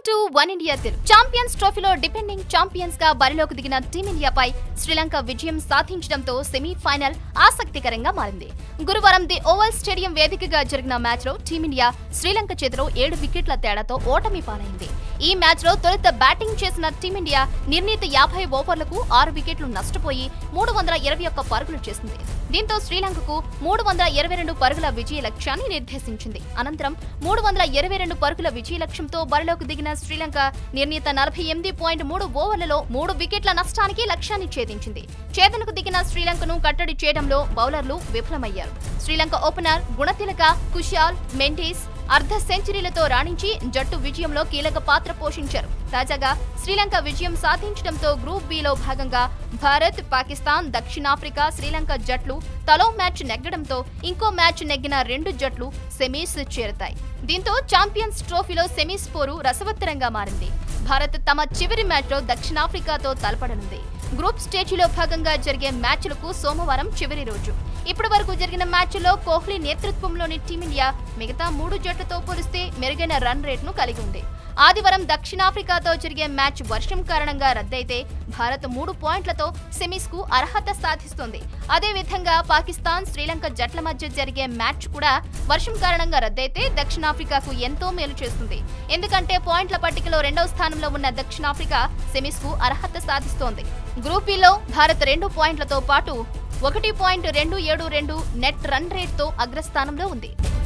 to One India Telugu champions ట్రోఫీలో defending champions గా బరిలోకి దిగిన టీమిండియాపై శ్రీలంక విజయం సాధించడంతో సెమీఫైనల్ ఆసక్తికరంగా మారింది గురువారం ది ఓవల్ స్టేడియం వేదికగా జరిగిన మ్యాచ్ లో టీమిండియా శ్రీలంక చేతిలో ఏడు వికెట్ల తేడాతో ఓటమి పాలైంది ఈ మ్యాచ్ లో తొలుత బ్యాటింగ్ చేసిన టీమిండియా నిర్ణీత యాభై ఓవర్లకు ఆరు వికెట్లు నష్టపోయి మూడు వందల ఇరవై ఒక్క పరుగులు చేసింది దీంతో శ్రీలంకకు మూడు వందల ఇరవై రెండు పరుగుల విజయ లక్ష్యాన్ని నిర్దేశించింది అనంతరం మూడు వందల ఇరవై రెండు పరుగుల విజయ లక్ష్యంతో బరిలోకి దిగిన శ్రీలంక నిర్ణీత నలభై ఎనిమిది పాయింట్ మూడు ఓవర్లలో మూడు వికెట్ల నష్టానికి లక్ష్యాన్ని ఛేదించింది ఛేదనకు దిగిన శ్రీలంకను కట్టడి చేయడంలో బౌలర్లు విఫలమయ్యారు శ్రీలంక ఓపెనర్ గుణతిలక కుషాల్ మెండిస్ అర్ధ సెంచరీలతో రాణించి జట్టు విజయంలో కీలక పాత్ర పోషించారు తాజాగా శ్రీలంక విజయం సాధించడంతో గ్రూప్ బిలో భాగంగా భారత్ పాకిస్తాన్ దక్షిణాఫ్రికా శ్రీలంక జట్లు తలో మ్యాచ్ నెగ్గడంతో ఇంకో మ్యాచ్ నెగ్గిన రెండు జట్లు సెమీస్ చేరతాయి దీంతో ఛాంపియన్స్ ట్రోఫీలో సెమీస్ పోరు రసవత్తరంగా మారింది భారత్ తమ చివరి మ్యాచ్లో దక్షిణాఫ్రికాతో తలపడనుంది గ్రూప్ స్టేజిలో భాగంగా జరిగే మ్యాచ్లకు సోమవారం చివరి రోజు ఇప్పటి వరకు జరిగిన మ్యాచ్లో కోహ్లీ నేతృత్వంలోని టీమిండియా మిగతా మూడు జట్లతో పోలిస్తే మెరుగైన రన్ రేట్ను కలిగి ఉంది ఆదివారం దక్షిణాఫ్రికాతో జరిగే మ్యాచ్ వర్షం కారణంగా రద్దయితే భారత్ మూడు పాయింట్లతో సెమీస్ కు అర్హత సాధిస్తుంది అదేవిధంగా పాకిస్తాన్ శ్రీలంక జట్ల మధ్య జరిగే మ్యాచ్ కూడా వర్షం కారణంగా రద్దయితే దక్షిణాఫ్రికాకు ఎంతో మేలు చేస్తుంది ఎందుకంటే పాయింట్ల పట్టికలో రెండవ స్థానంలో ఉన్న దక్షిణాఫ్రికా సెమీస్ కు అర్హత సాధిస్తోంది గ్రూప్ బిలో భారత్ రెండు పాయింట్లతో పాటు ఒకటి పాయింట్ రెండు ఏడు రెండు నెట్ రన్ రేట్తో అగ్రస్థానంలో ఉంది